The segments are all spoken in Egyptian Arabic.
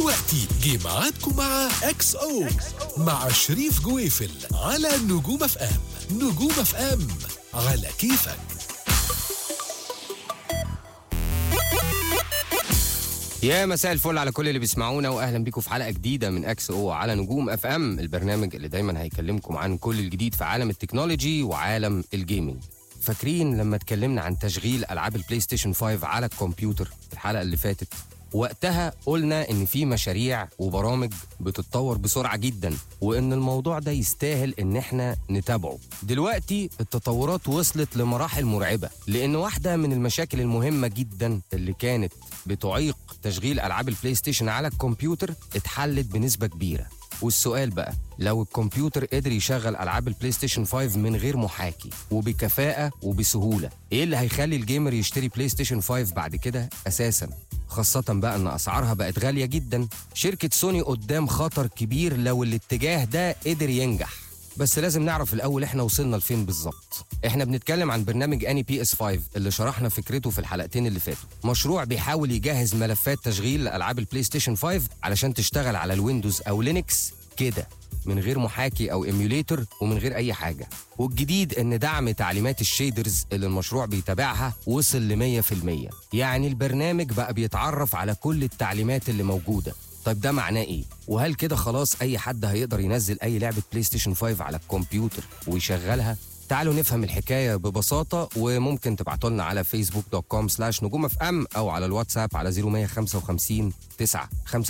دلوقتي جه ميعادكم مع اكس او مع شريف جويفل على نجوم اف ام نجوم اف ام على كيفك يا مساء الفل على كل اللي بيسمعونا واهلا بيكم في حلقه جديده من اكس او على نجوم اف ام البرنامج اللي دايما هيكلمكم عن كل الجديد في عالم التكنولوجي وعالم الجيمنج فاكرين لما اتكلمنا عن تشغيل العاب البلاي ستيشن 5 على الكمبيوتر في الحلقه اللي فاتت وقتها قلنا ان في مشاريع وبرامج بتتطور بسرعه جدا وان الموضوع ده يستاهل ان احنا نتابعه دلوقتي التطورات وصلت لمراحل مرعبه لان واحده من المشاكل المهمه جدا اللي كانت بتعيق تشغيل العاب البلاي ستيشن على الكمبيوتر اتحلت بنسبه كبيره والسؤال بقى لو الكمبيوتر قدر يشغل العاب البلاي ستيشن 5 من غير محاكي وبكفاءه وبسهوله ايه اللي هيخلي الجيمر يشتري بلاي ستيشن 5 بعد كده اساسا خاصة بقى ان اسعارها بقت غالية جدا شركة سوني قدام خطر كبير لو الاتجاه ده قدر ينجح بس لازم نعرف الاول احنا وصلنا لفين بالظبط احنا بنتكلم عن برنامج اني بي اس 5 اللي شرحنا فكرته في الحلقتين اللي فاتوا مشروع بيحاول يجهز ملفات تشغيل لالعاب البلاي ستيشن 5 علشان تشتغل على الويندوز او لينكس كده من غير محاكي او ايميوليتر ومن غير اي حاجه والجديد ان دعم تعليمات الشيدرز اللي المشروع بيتابعها وصل ل 100% يعني البرنامج بقى بيتعرف على كل التعليمات اللي موجوده طيب ده معناه ايه؟ وهل كده خلاص اي حد هيقدر ينزل اي لعبه بلاي ستيشن 5 على الكمبيوتر ويشغلها؟ تعالوا نفهم الحكايه ببساطه وممكن تبعتوا لنا على فيسبوك دوت كوم سلاش نجوم اف ام او على الواتساب على 0155 9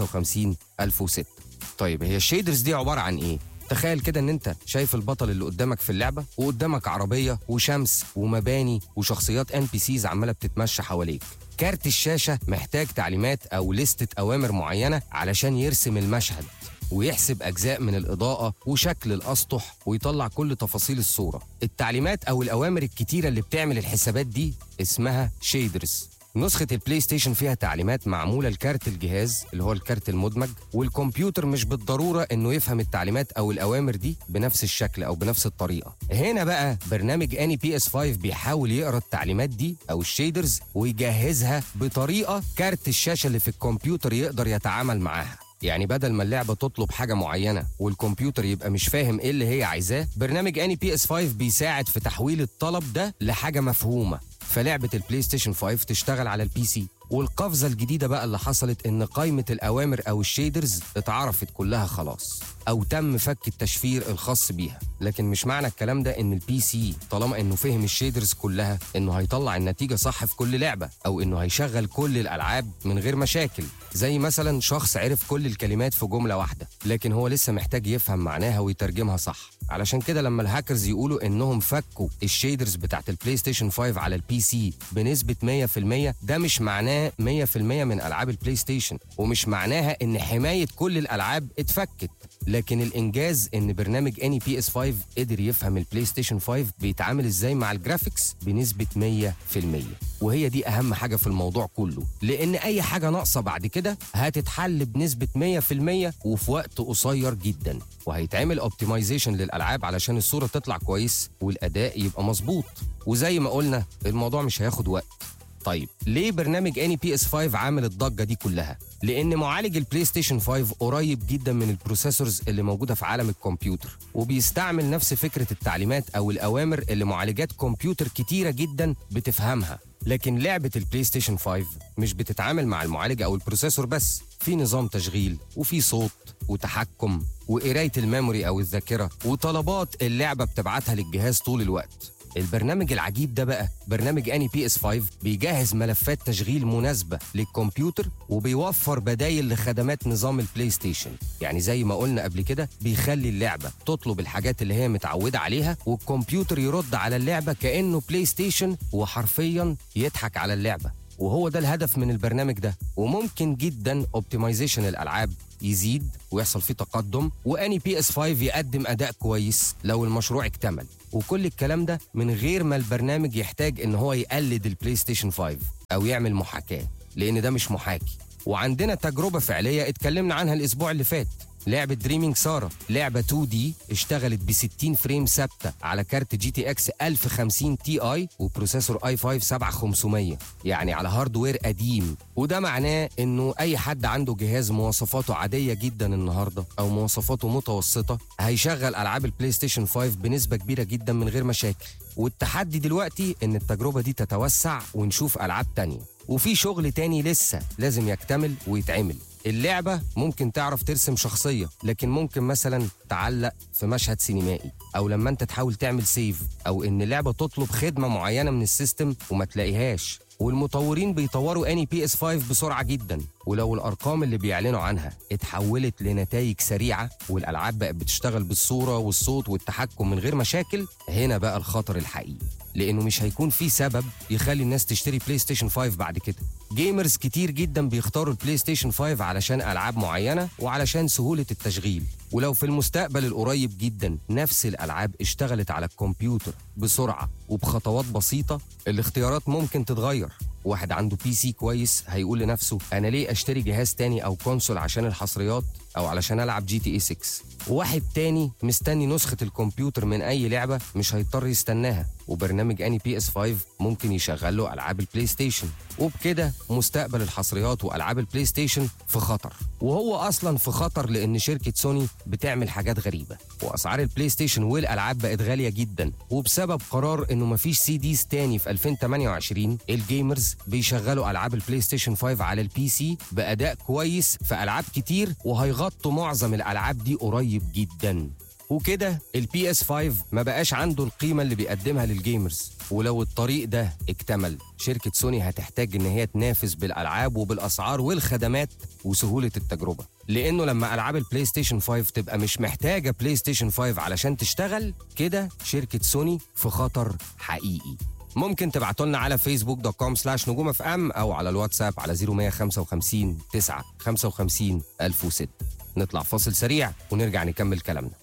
55 1006 طيب هي الشيدرز دي عباره عن ايه؟ تخيل كده ان انت شايف البطل اللي قدامك في اللعبه وقدامك عربيه وشمس ومباني وشخصيات ان بي سيز عماله بتتمشى حواليك كارت الشاشه محتاج تعليمات او لستة اوامر معينه علشان يرسم المشهد ويحسب اجزاء من الاضاءه وشكل الاسطح ويطلع كل تفاصيل الصوره التعليمات او الاوامر الكتيره اللي بتعمل الحسابات دي اسمها شيدرز نسخة البلاي ستيشن فيها تعليمات معمولة لكارت الجهاز اللي هو الكارت المدمج والكمبيوتر مش بالضرورة انه يفهم التعليمات او الاوامر دي بنفس الشكل او بنفس الطريقة هنا بقى برنامج اني بي اس 5 بيحاول يقرا التعليمات دي او الشيدرز ويجهزها بطريقة كارت الشاشة اللي في الكمبيوتر يقدر يتعامل معاها يعني بدل ما اللعبه تطلب حاجه معينه والكمبيوتر يبقى مش فاهم ايه اللي هي عايزاه برنامج اني بي اس 5 بيساعد في تحويل الطلب ده لحاجه مفهومه فلعبه البلاي ستيشن 5 تشتغل على البي سي والقفزه الجديده بقى اللي حصلت ان قائمه الاوامر او الشيدرز اتعرفت كلها خلاص او تم فك التشفير الخاص بيها لكن مش معنى الكلام ده ان البي سي طالما انه فهم الشيدرز كلها انه هيطلع النتيجه صح في كل لعبه او انه هيشغل كل الالعاب من غير مشاكل زي مثلا شخص عرف كل الكلمات في جمله واحده لكن هو لسه محتاج يفهم معناها ويترجمها صح علشان كده لما الهاكرز يقولوا انهم فكوا الشيدرز بتاعت البلاي ستيشن 5 على البي سي بنسبه 100% ده مش معناه 100% من العاب البلاي ستيشن ومش معناها ان حمايه كل الالعاب اتفكت لكن الانجاز ان برنامج اني بي اس 5 قدر يفهم البلاي ستيشن 5 بيتعامل ازاي مع الجرافيكس بنسبه 100% وهي دي اهم حاجه في الموضوع كله لان اي حاجه ناقصه بعد كده هتتحل بنسبه 100% وفي وقت قصير جدا وهيتعمل اوبتمايزيشن للالعاب علشان الصوره تطلع كويس والاداء يبقى مظبوط وزي ما قلنا الموضوع مش هياخد وقت طيب ليه برنامج اني بي اس 5 عامل الضجه دي كلها لان معالج البلاي ستيشن 5 قريب جدا من البروسيسورز اللي موجوده في عالم الكمبيوتر وبيستعمل نفس فكره التعليمات او الاوامر اللي معالجات كمبيوتر كتيره جدا بتفهمها لكن لعبة البلاي ستيشن 5 مش بتتعامل مع المعالج أو البروسيسور بس في نظام تشغيل وفي صوت وتحكم وقراية الميموري أو الذاكرة وطلبات اللعبة بتبعتها للجهاز طول الوقت البرنامج العجيب ده بقى برنامج اني بي اس 5 بيجهز ملفات تشغيل مناسبه للكمبيوتر وبيوفر بدايل لخدمات نظام البلاي ستيشن يعني زي ما قلنا قبل كده بيخلي اللعبه تطلب الحاجات اللي هي متعوده عليها والكمبيوتر يرد على اللعبه كانه بلاي ستيشن وحرفيا يضحك على اللعبه وهو ده الهدف من البرنامج ده وممكن جدا اوبتمايزيشن الالعاب يزيد ويحصل فيه تقدم واني بي اس 5 يقدم اداء كويس لو المشروع اكتمل وكل الكلام ده من غير ما البرنامج يحتاج ان هو يقلد البلاي ستيشن 5 او يعمل محاكاه لان ده مش محاكي وعندنا تجربه فعليه اتكلمنا عنها الاسبوع اللي فات لعبه دريمينج سارا لعبه 2 دي اشتغلت ب 60 فريم ثابته على كارت جي تي اكس 1050 تي اي وبروسيسور اي 5 7500 يعني على هاردوير قديم وده معناه انه اي حد عنده جهاز مواصفاته عاديه جدا النهارده او مواصفاته متوسطه هيشغل العاب البلاي ستيشن 5 بنسبه كبيره جدا من غير مشاكل والتحدي دلوقتي ان التجربه دي تتوسع ونشوف العاب تانية وفي شغل تاني لسه لازم يكتمل ويتعمل اللعبة ممكن تعرف ترسم شخصية لكن ممكن مثلا تعلق في مشهد سينمائي أو لما أنت تحاول تعمل سيف أو إن اللعبة تطلب خدمة معينة من السيستم وما تلاقيهاش والمطورين بيطوروا اني بي اس 5 بسرعه جدا ولو الارقام اللي بيعلنوا عنها اتحولت لنتائج سريعه والالعاب بقت بتشتغل بالصوره والصوت والتحكم من غير مشاكل هنا بقى الخطر الحقيقي لانه مش هيكون في سبب يخلي الناس تشتري بلاي ستيشن 5 بعد كده جيمرز كتير جدا بيختاروا البلاي ستيشن 5 علشان العاب معينه وعلشان سهوله التشغيل ولو في المستقبل القريب جدا نفس الالعاب اشتغلت على الكمبيوتر بسرعه وبخطوات بسيطه الاختيارات ممكن تتغير واحد عنده بي سي كويس هيقول لنفسه انا ليه اشتري جهاز تاني او كونسول عشان الحصريات او علشان العب جي تي اي 6 واحد تاني مستني نسخه الكمبيوتر من اي لعبه مش هيضطر يستناها وبرنامج اني بي اس 5 ممكن يشغل له العاب البلاي ستيشن وبكده مستقبل الحصريات والعاب البلاي ستيشن في خطر وهو اصلا في خطر لان شركه سوني بتعمل حاجات غريبه واسعار البلاي ستيشن والالعاب بقت غاليه جدا وبسبب قرار انه مفيش سي ديز تاني في 2028 الجيمرز بيشغلوا العاب البلاي ستيشن 5 على البي سي باداء كويس في العاب كتير وهيغطوا معظم الالعاب دي قريب جدا وكده البي اس 5 ما بقاش عنده القيمه اللي بيقدمها للجيمرز ولو الطريق ده اكتمل شركه سوني هتحتاج ان هي تنافس بالالعاب وبالاسعار والخدمات وسهوله التجربه لانه لما العاب البلاي ستيشن 5 تبقى مش محتاجه بلاي ستيشن 5 علشان تشتغل كده شركه سوني في خطر حقيقي ممكن تبعتوا لنا على فيسبوك دوت كوم سلاش نجوم اف ام او على الواتساب على 0155 9 55 1006 نطلع فاصل سريع ونرجع نكمل كلامنا